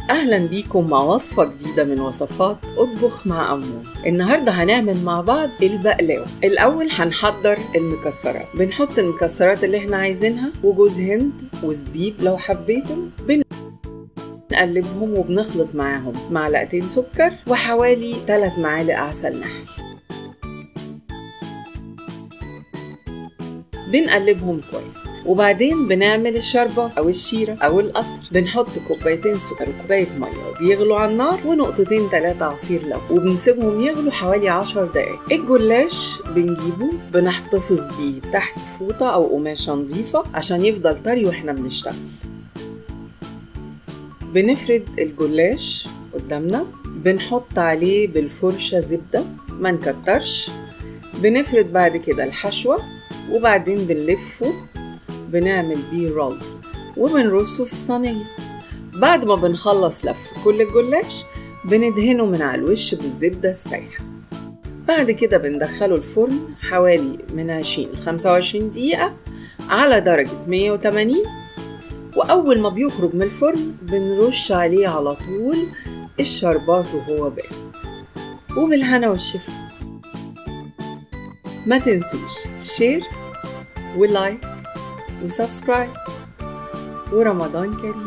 أهلا بيكم مع وصفة جديدة من وصفات أطبخ مع أمون النهاردة هنعمل مع بعض البقلاوة الأول هنحضر المكسرات بنحط المكسرات اللي احنا عايزينها وجوز هند وزبيب لو حبيتم بنقلبهم وبنخلط معاهم معلقتين سكر وحوالي 3 معالق عسل نحل بنقلبهم كويس وبعدين بنعمل الشربة أو الشيرة أو القطر بنحط كوبايتين سكر وكوباية مية وبيغلوا على النار ونقطتين تلاتة عصير ليمون وبنسيبهم يغلوا حوالي عشر دقايق الجلاش بنجيبه بنحتفظ بيه تحت فوطة أو قماشة نظيفة عشان يفضل طري واحنا بنشتغل بنفرد الجلاش قدامنا بنحط عليه بالفرشة زبدة ما نكترش بنفرد بعد كده الحشوة وبعدين بنلفه بنعمل بيه رول وبنرصه في الصينية بعد ما بنخلص لف كل الجلاش بندهنه من على الوش بالزبدة السايحة بعد كده بندخله الفرن حوالي من 20 ل 25 دقيقة على درجة 180 وأول ما بيخرج من الفرن بنرش عليه على طول الشربات وهو بارد وبالهنا والشفا ما تنسوش شير ولايك وسبسكرايب ورمضان كريم